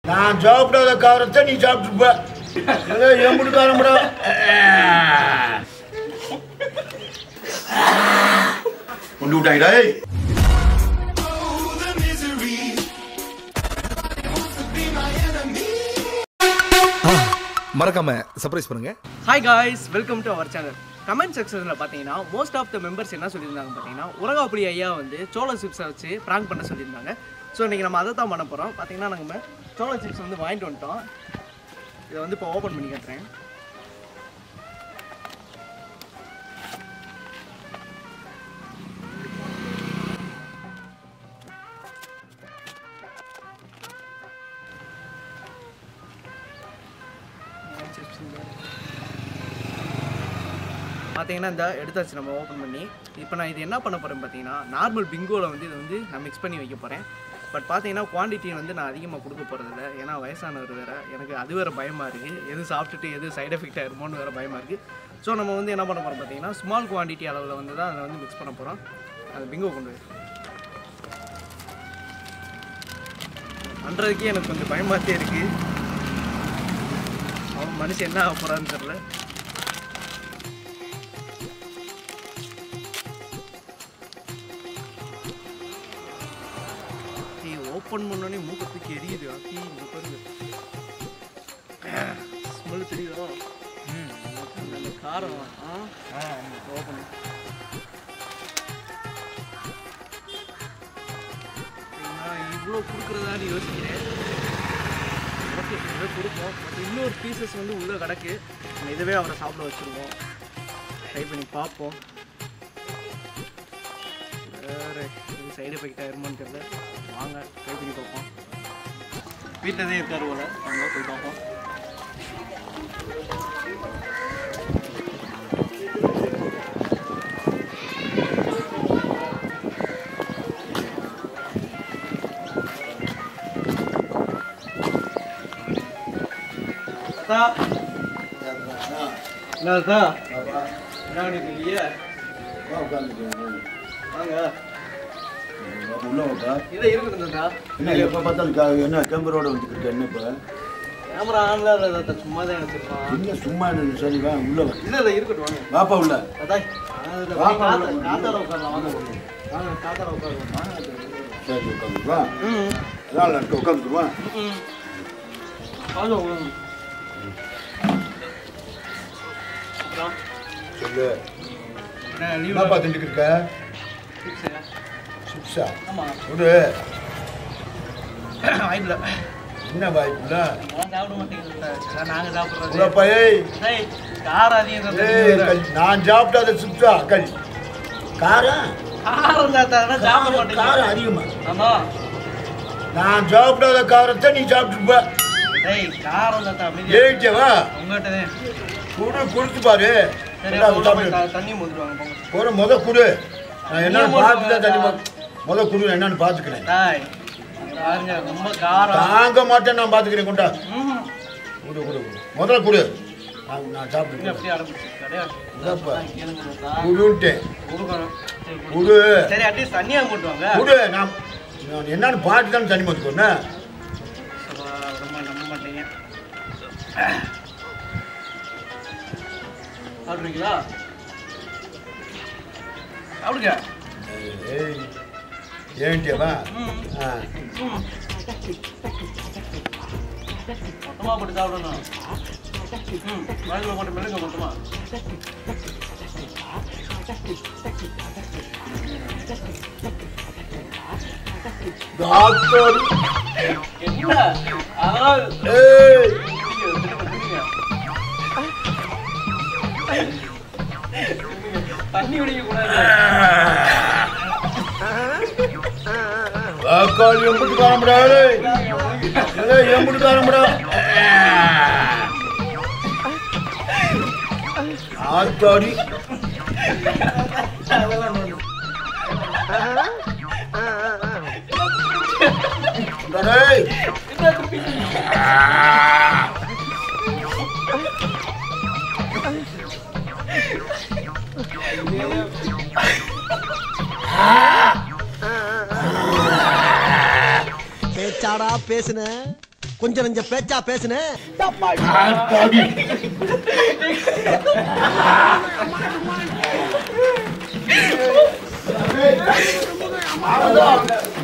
நான் சாப்பிடாத காரத்தை நீ சாப்பிட்டுப்ப ஏதோ எம்புட்டு காரம்டா கொண்டு விட்டாங்கடா ஏய். மறக்காம சர்ப்ரைஸ் பண்ணுங்க hi guys welcome to our channel comment செக்ஷனில் பார்த்தீங்கன்னா மோஸ்ட் ஆஃப் த மெம்பர்ஸ் என்ன சொல்லியிருந்தாங்க பார்த்தீங்கன்னா உலகாப்புடி ஐயா வந்து சோள சிப்ஸை வச்சு ப்ராங்க் பண்ண சொல்லியிருந்தாங்க ஸோ இன்றைக்கி நம்ம அதை தான் பண்ண போகிறோம் பார்த்தீங்கன்னா நம்ம சோள சிப்ஸ் வந்து வாங்கிட்டு வந்துட்டோம் இதை வந்து இப்போ ஓப்பன் பண்ணி காட்டுறேன் சிப்ஸ் பார்த்தீங்கன்னா இந்த எடுத்தாச்சு நம்ம ஓப்பன் பண்ணி இப்போ நான் இது என்ன பண்ண போகிறேன் பார்த்தீங்கன்னா நார்மல் பிங்கோவில் வந்து இதை வந்து நான் மிக்ஸ் பண்ணி வைக்க போகிறேன் பட் பார்த்தீங்கன்னா குவான்டிட்டி வந்து நான் அதிகமாக கொடுக்க போகிறதில்ல ஏன்னா வயசானவர் வேறு எனக்கு அது வேறு பயமாக இருக்குது எது சாப்பிட்டுட்டு எது சைடு எஃபெக்ட் ஆயிருமோன்னு வேறு பயமாக இருக்குது ஸோ நம்ம வந்து என்ன பண்ண போகிறோம் பார்த்தீங்கன்னா ஸ்மால் குவான்டிட்டி அளவில் வந்து தான் அதை வந்து மிக்ஸ் பண்ண போகிறோம் அது பிங்கோ கொண்டு போய் பண்ணுறதுக்கே எனக்கு கொஞ்சம் பயமாகத்தே இருக்குது அவன் மனுஷன் என்ன ஆக போகிறான்னு தெரில ஏய் ஓப்பன் பண்ணோடனே மூக்கத்துக்கு எரியுது ஆத்தி இங்க பாருங்க ஸ்மெல் தெரியுதா ம் அந்த காரம் ஆ ஓப்பன் நான் இவ்வளோ கொடுக்குறதான்னு யோசிக்கிறேன் ஓகே இதை கொடுப்போம் பட் இன்னொரு பீசஸ் வந்து உள்ளே கிடக்கு நம்ம இதுவே அவரை சாப்பிட வச்சுருவோம் ட்ரை பண்ணி பார்ப்போம் வேறு இது சைடு எஃபெக்ட் ஆயிருமான்னு தெரியல வாங்க ட்ரை பண்ணி பார்ப்போம் வீட்டில் தான் இருக்கார் போல வாங்க போய் பார்ப்போம் அத்தா என்ன அத்தா என்ன பண்ணிட்டு இருக்கீங்க வா, உட்கார்ந்துக்க. வாங்க உள்ள உட்கா. இதை இருக்குதுங்கக்கா என்ன எப்ப பார்த்தாலும் கா- என்ன கேமரோட வந்துட்டு இருக்க என்ன இப்ப கேமரா ஆன்ல இல்லை சும்மா தான் நினச்சிருப்பான் என்ன சும்மா என்ன சரி வா உள்ள வா இல்லை இல்லை இருக்கட்டும் வாங்க வாப்பா உள்ள அதான் வாப்பா, காத்தா உள்ள. காத்தால உட்காரலாம் வாங்க வாங்க காத்தால உட்காருவோம் சரி உட்காந்து வா ம் அதான் இருக்க உட்காந்துருவா ம் வாங்க வாங்க அப்புறம் சொல்லு என்ன லீவ் என்னப்பா திண்டுக்கு இருக்க சரியா சிப்ஸா ஆமாம் ஒரு வாய்ப்பில்ல என்ன வாய்ப்புல நான் சாப்பிட மாட்டேங்கிறேன் நாங்கள் சாப்பிட்றது உடப்பா ஏய் டேய் காரம் அதிகம் ஏய், தான் கல்- நான் சாப்பிட்டாத சிப்ஸா கல் காரம் காரம் தான் சாப்பிட மாட்டேங்கிறேன் காரம் அதிகமா ஆமா நான் சாப்பிடாத காரத்தை நீ சாப்பிட்டுப்ப டேய் காரம் தான் அமைதியா ஏறிச்சவா உங்கள்கிட்ட தான் குடு குடுத்து பாரு சரி இந்தா, உள்ள போய் சாப்பிடு. த- தண்ணி மோந்துருவாங்க போங்க போற முத குடு நான் என்னன்னு நீ பார்த்து தான் முதல்ல தண்ணி மொ- முத குடு என்னன்னு பார்த்துக்கிறேன் டாய் இங்க பாருங்க ரொம்ப காரம் தாங்க மாட்டேன் நான் பார்த்துக்கிறேன் கொண்டா ம் குடு குடு குடு முதல்ல குடு நான் நான் இங்க சாப்பிட்டுக்கிறேன் அப்படியே ஆரம்பிச்சு கிடையாது இதாப்பா. கேளுங்க தாத்தா. குடுன்ட்டேன் கொடுக்கணும் சரி, கொடு. குடு சரி அட்லீஸ்ட் தண்ணியா போட்டு வாங்க குடு நான் நான் என்னன்னு பார்த்து தான் தண்ணி மொத்துக்கோண்ணே அப்பா, ரொம்ப நம்ப மாட்டீங்க சாப்பிட்றீங்களா சாப்பிடுங்க ஏய் ஏன்ட்டியவா ம் ஆ ம். மொத்தமா போட்டு சாப்பிடணும் ம் வாயில போட்டு மெழுங்க மொத்தமா டாக்டர் என்ன அதெல்லாம் ஏய் தண்ணி குடிக்க கூடாது வாக்காளி எம்பிட்டு காரம்படா ஏய் ஏய், எம்பிட்டு காரம்படா ஆத்தாடி டேய் பேச்சாடா பேசுன கொஞ்சம் நஞ்ச பேச்சா பேசுனேன் ஆத்தாடி. அவ்வளவுதான்.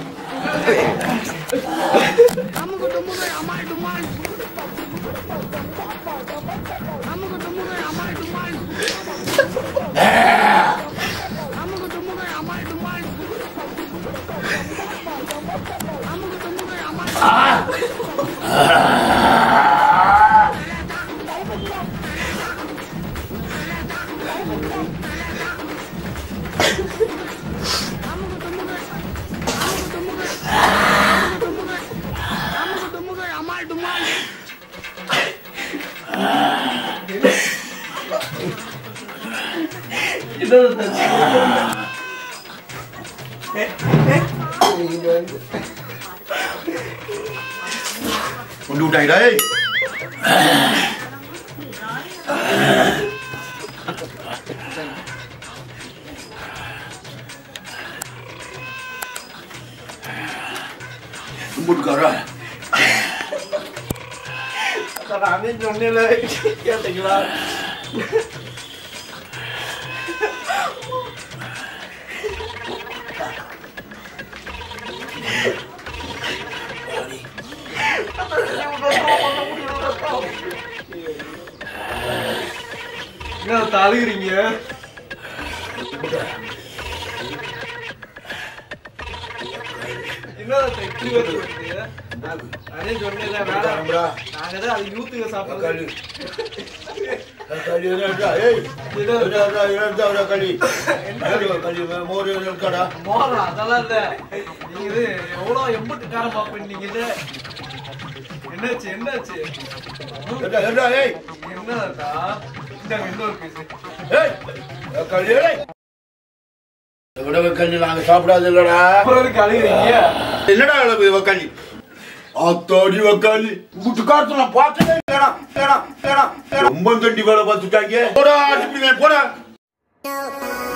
கொண்டு விட்டாங்கடா ஏய். கும்பிட்டுக்காரா நானே சொன்னேன்ல கேட்டீங்களா என்ன தழுகுறீங்க என்ன இப்படி வருது நானே சொன்னேன்ல வேலை கிளம்புடா. நாங்க தான் அது யூத்துக்கு சாப்பிடுறது களி. களி என்னடா? ஏய், என்னடா, என்னடா, என்னடா களி? என்னடா களி? மோர் இருக்காடா? மோரா அதெல்லாம் இல்ல நீங்க இது எவ்வளவு எம்பட்டு காரம் பாப்பீங்க நீங்க இது என்னாச்சு என்னாச்சு என்னடா, என்னடா, ஏய், என்னடா இந்த இன்னொரு பீஸ் ஏய், களி, ஏய். இவ்வளவு களி நாங்க சாப்பிடாது இல்லடா அப்புறம் எதுக்கு அழுகுறீங்க என்னடா இவ்வளவு வக்காளி அத்தாடி வக்காளி உட்டு காத்து நான் பார்த்ததே இல்லடா இல்லடா இல்லடா ரொம்ப தண்டி வேலை பார்த்துட்டாங்க போடா ஆட்டுப்பிடிங்க போடா